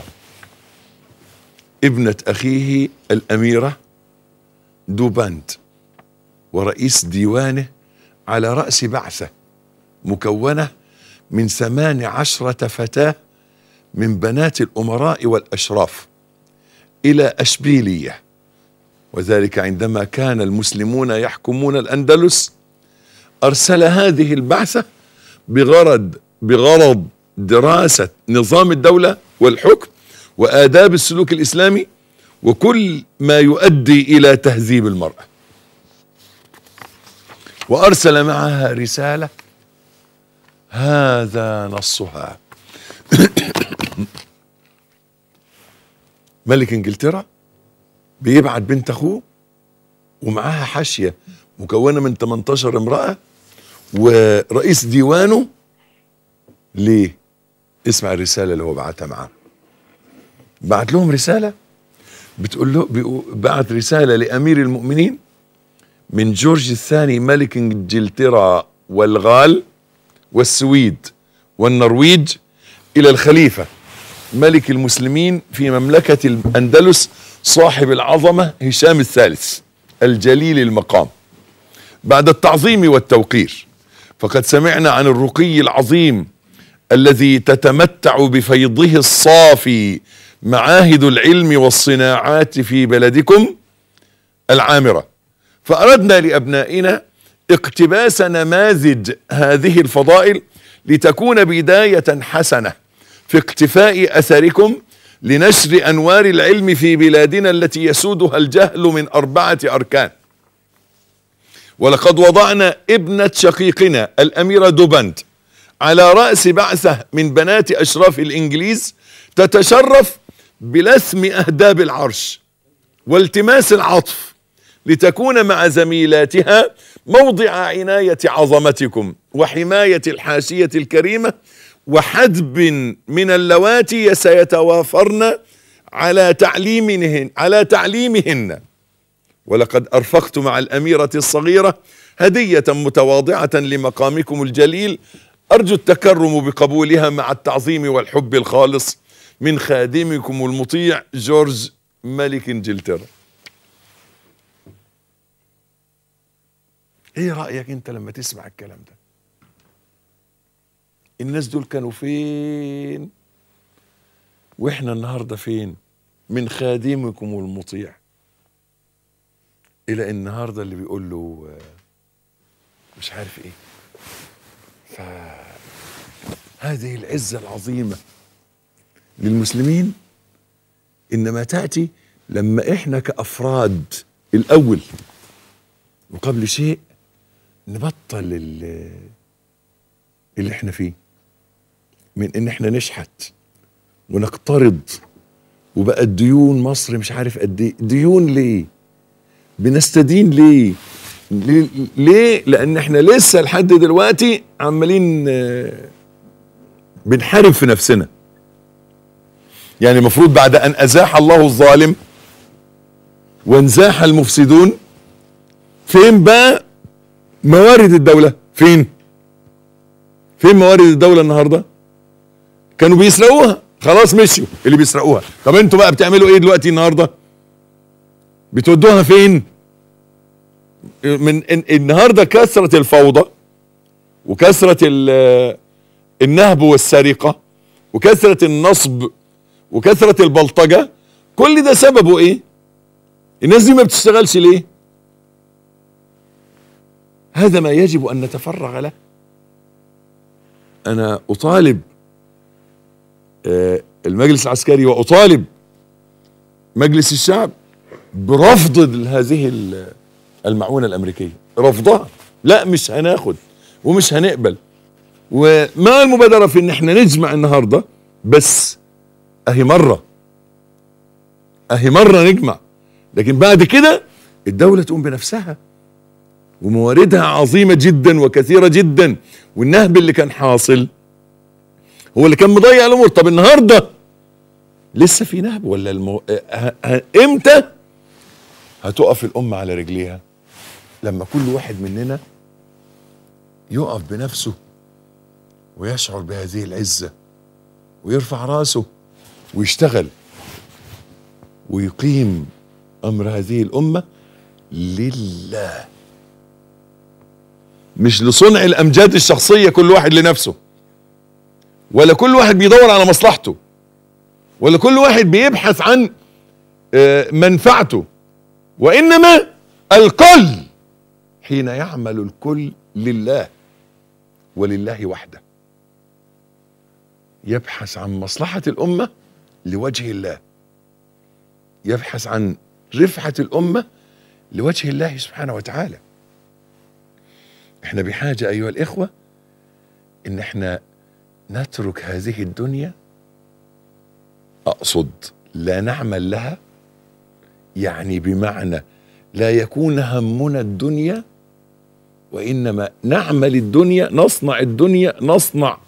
ابنة اخيه الاميرة دوبانت ورئيس ديوانه على رأس بعثة مكونة من ثمان عشرة فتاة من بنات الأمراء والأشراف إلى أشبيلية وذلك عندما كان المسلمون يحكمون الأندلس أرسل هذه البعثة بغرض بغرض دراسة نظام الدولة والحكم وآداب السلوك الإسلامي وكل ما يؤدي إلى تهذيب المرأة وأرسل معها رسالة هذا نصها ملك انجلترا بيبعت بنت اخوه ومعاها حاشيه مكونه من 18 امراه ورئيس ديوانه ليه؟ اسمع الرساله اللي هو بعتها معاه بعت لهم رساله بتقول له بيقو- بعت رساله لامير المؤمنين من جورج الثاني ملك انجلترا والغال والسويد والنرويج الى الخليفه ملك المسلمين في مملكه الاندلس صاحب العظمه هشام الثالث الجليل المقام بعد التعظيم والتوقير فقد سمعنا عن الرقي العظيم الذي تتمتع بفيضه الصافي معاهد العلم والصناعات في بلدكم العامره فاردنا لابنائنا اقتباس نماذج هذه الفضائل لتكون بدايه حسنه في اقتفاء اثركم لنشر انوار العلم في بلادنا التي يسودها الجهل من اربعه اركان ولقد وضعنا ابنه شقيقنا الاميره دوبنت على راس بعثه من بنات اشراف الانجليز تتشرف بلثم اهداب العرش والتماس العطف لتكون مع زميلاتها موضع عناية عظمتكم وحماية الحاشية الكريمة وحدب من اللواتي سيتوافرن على تعليمهن على تعليمهن ولقد أرفقت مع الأميرة الصغيرة هدية متواضعة لمقامكم الجليل أرجو التكرم بقبولها مع التعظيم والحب الخالص من خادمكم المطيع جورج ملك انجلترا ايه رأيك انت لما تسمع الكلام ده الناس دول كانوا فين واحنا النهاردة فين من خادمكم المطيع الى النهارده اللي بيقول له آه، مش عارف ايه فهذه العزه العظيمه للمسلمين انما تاتي لما احنا كافراد الاول وقبل شيء نبطل ال- اللي احنا فيه من ان احنا نشحت ونقترض وبقى الديون مصر مش عارف قد ايه ديون ليه بنستدين ليه ليه- ليه لان احنا لسه لحد دلوقتي عمالين آه، بنحارب في نفسنا يعني المفروض بعد ان ازاح الله الظالم وانزاح المفسدون فين بقى موارد الدولة فين فين موارد الدولة النهاردة كانوا بيسرقوها خلاص مشيوا اللي بيسرقوها طب انتوا بقى بتعملوا ايه دلوقتي النهاردة بتودوها فين من إن- النهاردة كثرة الفوضى وكثرة ال- النهب والسرقة وكثرة النصب وكثرة البلطجة كل ده سببه ايه الناس دي ما بتشتغلش ليه هذا ما يجب ان نتفرغ له انا اطالب آه، المجلس العسكري واطالب مجلس الشعب برفض هذه ال- المعونة الامريكية رفضها لا مش هناخد ومش هنقبل وما المبادرة في ان احنا نجمع النهاردة بس اهي مرة اهي مرة نجمع لكن بعد كده الدولة تقوم بنفسها ومواردها عظيمة جدا وكثيرة جدا والنهب اللي كان حاصل هو اللي كان مضيع الامور طب النهارده لسه في نهب ولا المو... ه... ه... امتى هتقف الامه على رجليها لما كل واحد مننا يقف بنفسه ويشعر بهذه العزه ويرفع راسه ويشتغل ويقيم امر هذه الامه لله مش لصنع الامجاد الشخصيه كل واحد لنفسه ولا كل واحد بيدور على مصلحته ولا كل واحد بيبحث عن آه، منفعته وانما الكل حين يعمل الكل لله ولله وحده يبحث عن مصلحه الامه لوجه الله يبحث عن رفعه الامه لوجه الله سبحانه وتعالى احنا بحاجه ايها الاخوه ان احنا نترك هذه الدنيا اقصد لا نعمل لها يعني بمعنى لا يكون همنا الدنيا وانما نعمل الدنيا نصنع الدنيا نصنع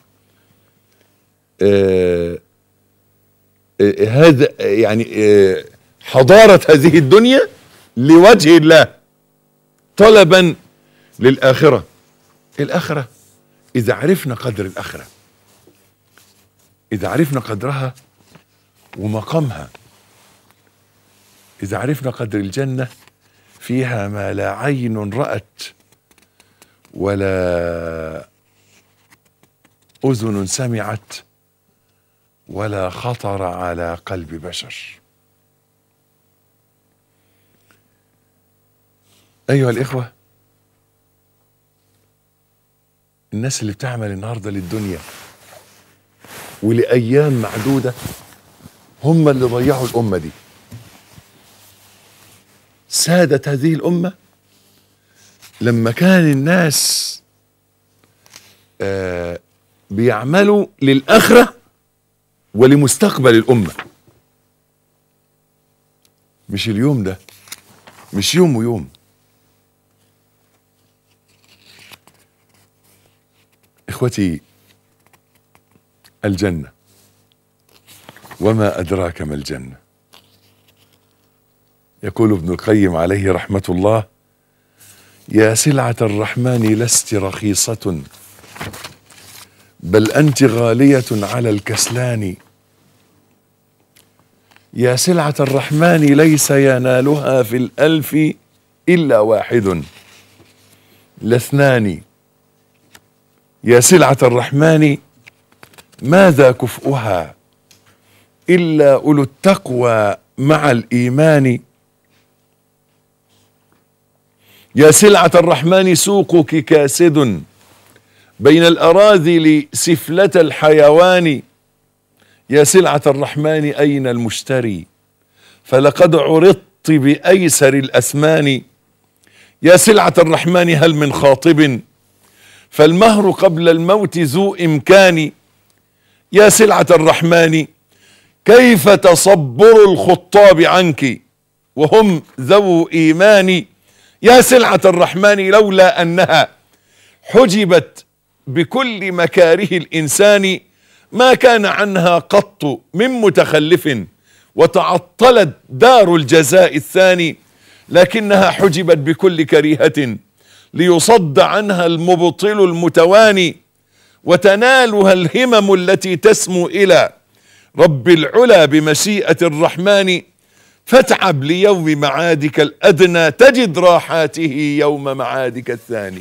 آه آه هذا آه، يعني آه حضاره هذه الدنيا لوجه الله طلبا للاخره الاخره اذا عرفنا قدر الاخره إذا عرفنا قدرها ومقامها إذا عرفنا قدر الجنة فيها ما لا عين رأت ولا أذن سمعت ولا خطر على قلب بشر أيها الإخوة الناس اللي بتعمل النهارده للدنيا ولأيام معدودة هم اللي ضيعوا الأمة دي سادت هذه الأمة لما كان الناس آه بيعملوا للآخرة ولمستقبل الأمة مش اليوم ده مش يوم ويوم إخوتي الجنة وما أدراك ما الجنة يقول ابن القيم عليه رحمة الله يا سلعة الرحمن لست رخيصة بل أنت غالية على الكسلان يا سلعة الرحمن ليس ينالها في الألف إلا واحد لاثنان يا سلعة الرحمن ماذا كفؤها الا اولو التقوى مع الايمان يا سلعة الرحمن سوقك كاسد بين الأراذل سفلة الحيوان يا سلعة الرحمن أين المشتري فلقد عرضت بأيسر الأثمان يا سلعة الرحمن هل من خاطب فالمهر قبل الموت ذو إمكان يا سلعة الرحمن كيف تصبر الخطاب عنك وهم ذو إيمان يا سلعة الرحمن لولا أنها حجبت بكل مكاره الإنسان ما كان عنها قط من متخلف وتعطلت دار الجزاء الثاني لكنها حجبت بكل كريهة ليصد عنها المبطل المتواني وتنالها الهمم التي تسمو إلى رب العلا بمشيئة الرحمن فاتعب ليوم معادك الأدنى تجد راحاته يوم معادك الثاني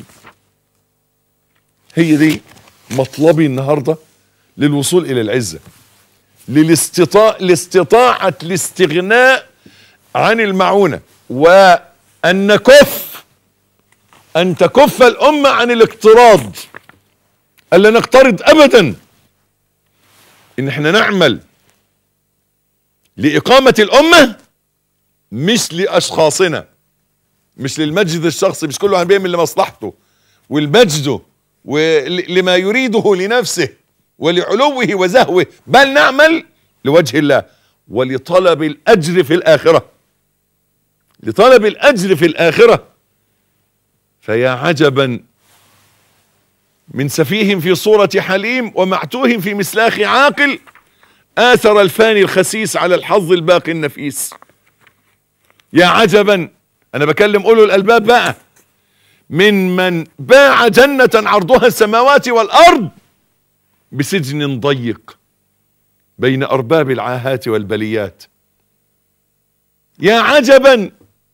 هي دي مطلبي النهارده للوصول الى العزه للاستطاع لاستطاعه الاستغناء عن المعونه وان نكف ان تكف الامه عن الاقتراض الا نقترض ابدا ان احنا نعمل لاقامه الامه مش لاشخاصنا مش للمجد الشخصي مش كل واحد بيعمل لمصلحته والمجد ولما يريده لنفسه ولعلوه وزهوه بل نعمل لوجه الله ولطلب الاجر في الاخره لطلب الاجر في الاخره فيا عجبا من سفيه في صورة حليم ومعتوه في مسلاخ عاقل آثر الفاني الخسيس على الحظ الباقي النفيس يا عجبا أنا بكلم أولو الألباب بقى من من باع جنة عرضها السماوات والأرض بسجن ضيق بين أرباب العاهات والبليات يا عجبا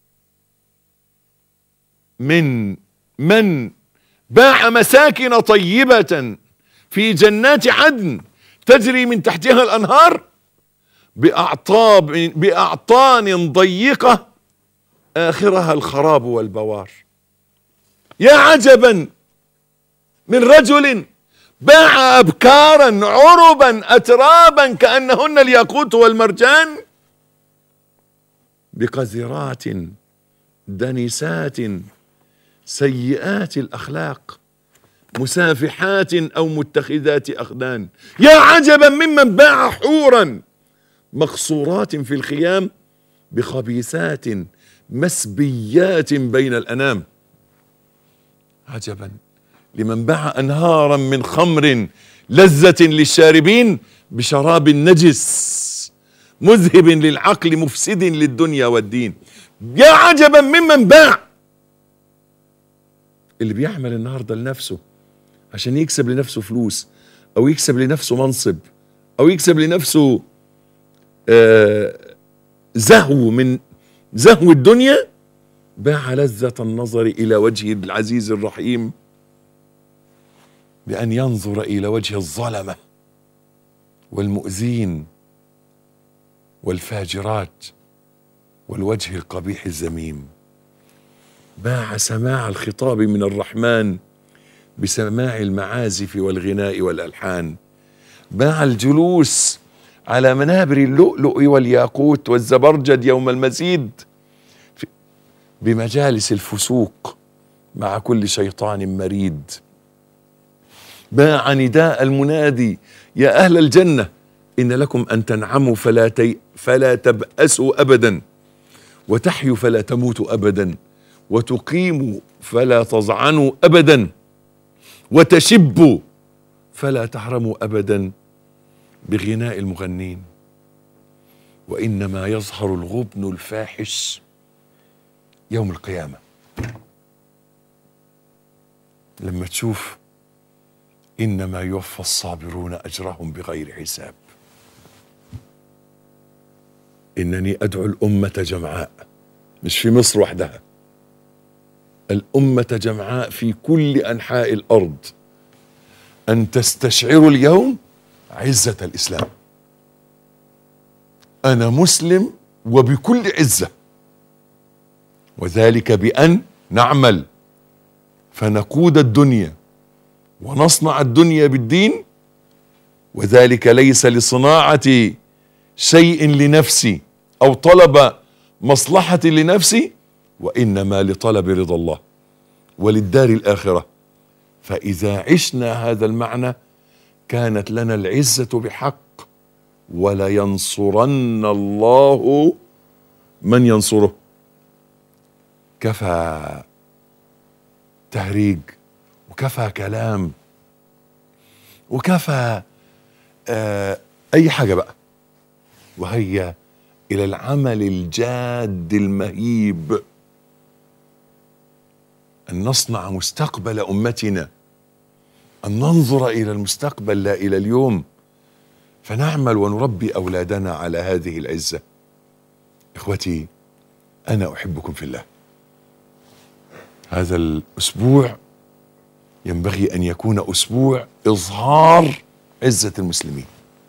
من من باع مساكن طيبة في جنات عدن تجري من تحتها الأنهار بأعطاب بأعطان ضيقة آخرها الخراب والبوار يا عجبا من رجل باع أبكارا عربا أترابا كأنهن الياقوت والمرجان بقذرات دنسات سيئات الأخلاق مسافحات أو متخذات أخدان يا عجبا ممن باع حورا مقصورات في الخيام بخبيثات مسبيات بين الأنام عجبا لمن باع أنهارا من خمر لذة للشاربين بشراب نجس مذهب للعقل مفسد للدنيا والدين يا عجبا ممن باع اللي بيعمل النهارده لنفسه عشان يكسب لنفسه فلوس او يكسب لنفسه منصب او يكسب لنفسه آه زهو من زهو الدنيا باع لذة النظر الى وجه العزيز الرحيم بان ينظر الى وجه الظلمه والمؤذين والفاجرات والوجه القبيح الذميم باع سماع الخطاب من الرحمن بسماع المعازف والغناء والالحان باع الجلوس على منابر اللؤلؤ والياقوت والزبرجد يوم المزيد بمجالس الفسوق مع كل شيطان مريد باع نداء المنادي يا اهل الجنه ان لكم ان تنعموا فلا تي فلا تبأسوا ابدا وتحيوا فلا تموتوا ابدا وتقيموا فلا تظعنوا ابدا وتشبوا فلا تحرموا ابدا بغناء المغنين وانما يظهر الغبن الفاحش يوم القيامه لما تشوف انما يوفى الصابرون اجرهم بغير حساب انني ادعو الامه جمعاء مش في مصر وحدها الامه جمعاء في كل انحاء الارض ان تستشعروا اليوم عزه الاسلام انا مسلم وبكل عزه وذلك بان نعمل فنقود الدنيا ونصنع الدنيا بالدين وذلك ليس لصناعة شيء لنفسي أو طلب مصلحة لنفسي وإنما لطلب رضا الله وللدار الآخرة فإذا عشنا هذا المعنى كانت لنا العزة بحق ولينصرن الله من ينصره كفى تهريج وكفى كلام وكفى آه اي حاجه بقى وهي الى العمل الجاد المهيب ان نصنع مستقبل امتنا ان ننظر الى المستقبل لا الى اليوم فنعمل ونربي اولادنا على هذه العزه اخوتي انا احبكم في الله هذا الاسبوع ينبغي ان يكون اسبوع اظهار عزه المسلمين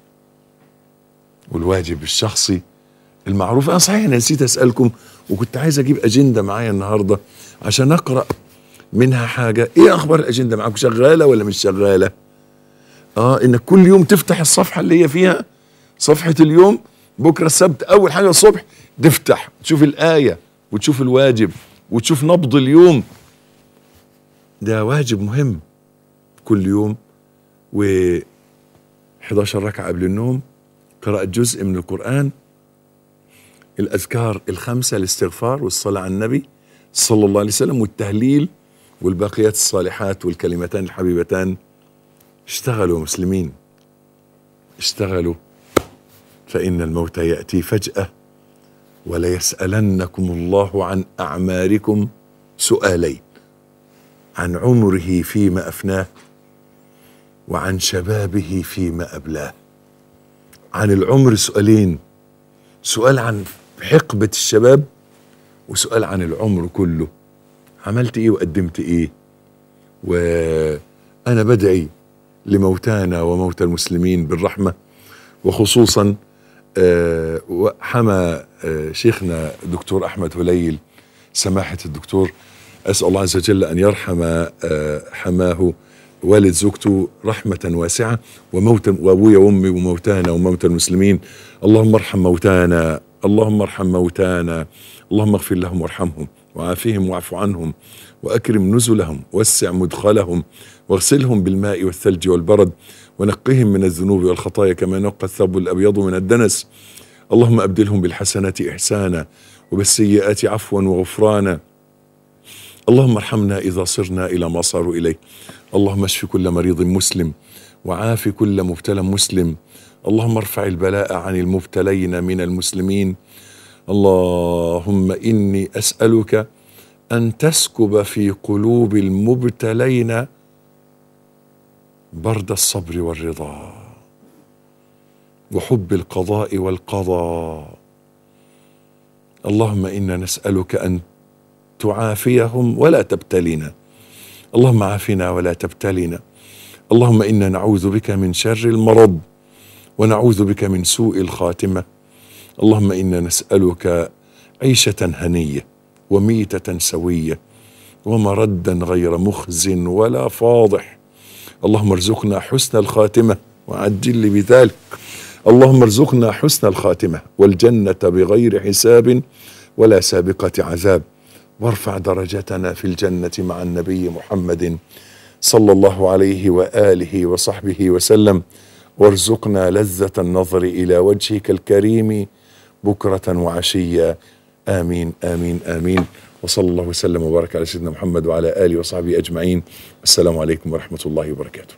والواجب الشخصي المعروف انا صحيح انا نسيت اسالكم وكنت عايز اجيب اجنده معايا النهارده عشان اقرا منها حاجه ايه اخبار الاجنده معاكم شغاله ولا مش شغاله اه انك كل يوم تفتح الصفحه اللي هي فيها صفحه اليوم بكره السبت اول حاجه الصبح تفتح تشوف الايه وتشوف الواجب وتشوف نبض اليوم ده واجب مهم كل يوم و 11 ركعه قبل النوم قراءة جزء من القرآن الأذكار الخمسة الاستغفار والصلاة على النبي صلى الله عليه وسلم والتهليل والباقيات الصالحات والكلمتان الحبيبتان اشتغلوا مسلمين اشتغلوا فإن الموت يأتي فجأة وليسألنكم الله عن أعماركم سؤالين عن عمره فيما أفناه وعن شبابه فيما أبلاه عن العمر سؤالين سؤال عن حقبة الشباب وسؤال عن العمر كله عملت ايه وقدمت ايه وانا بدعي لموتانا وموتى المسلمين بالرحمة وخصوصا آه، حمى آه، شيخنا دكتور احمد هليل سماحة الدكتور اسأل الله عز وجل ان يرحم آه، حماه والد زوجته رحمة واسعة وموت وابويا وامي وموتانا وموتى المسلمين اللهم ارحم موتانا اللهم ارحم موتانا اللهم اغفر لهم وارحمهم وعافهم واعف عنهم واكرم نزلهم وسع مدخلهم واغسلهم بالماء والثلج والبرد ونقهم من الذنوب والخطايا كما نقى الثوب الابيض من الدنس اللهم ابدلهم بالحسنات احسانا وبالسيئات عفوا وغفرانا اللهم ارحمنا اذا صرنا الى ما صاروا اليه اللهم اشف كل مريض مسلم وعاف كل مبتلى مسلم اللهم ارفع البلاء عن المبتلين من المسلمين اللهم اني اسالك ان تسكب في قلوب المبتلين برد الصبر والرضا وحب القضاء والقضاء اللهم انا نسالك ان تعافيهم ولا تبتلينا اللهم عافنا ولا تبتلينا اللهم انا نعوذ بك من شر المرض ونعوذ بك من سوء الخاتمه اللهم انا نسالك عيشه هنيه وميته سويه ومردا غير مخز ولا فاضح اللهم ارزقنا حسن الخاتمه وعجل لي بذلك اللهم ارزقنا حسن الخاتمه والجنه بغير حساب ولا سابقه عذاب وارفع درجتنا في الجنه مع النبي محمد صلى الله عليه واله وصحبه وسلم وارزقنا لذه النظر الى وجهك الكريم بكره وعشيا امين امين امين وصلى الله وسلم وبارك على سيدنا محمد وعلى اله وصحبه اجمعين السلام عليكم ورحمه الله وبركاته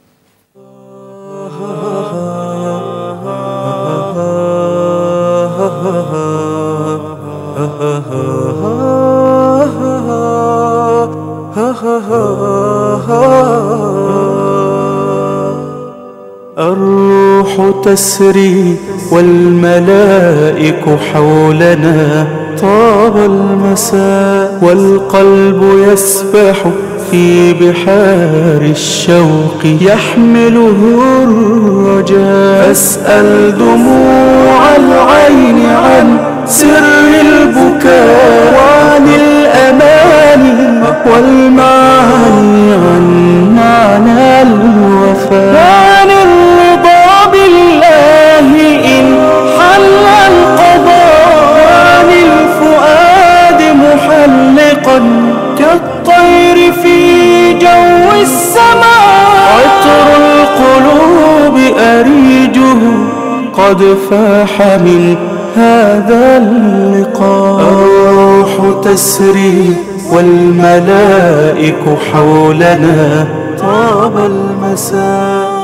الروح تسري والملائك حولنا طاب المساء والقلب يسبح في بحار الشوق يحمله الرجاء أسأل دموع العين عن سر البكاء وعن الأماني والمعاني عن معنى الوفاء عن الرضا بالله إن حل القضاء عن الفؤاد محلقا كالطير في جو السماء عطر القلوب أريجه قد فاح من هذا اللقاء الروح تسري والملائك حولنا طاب المساء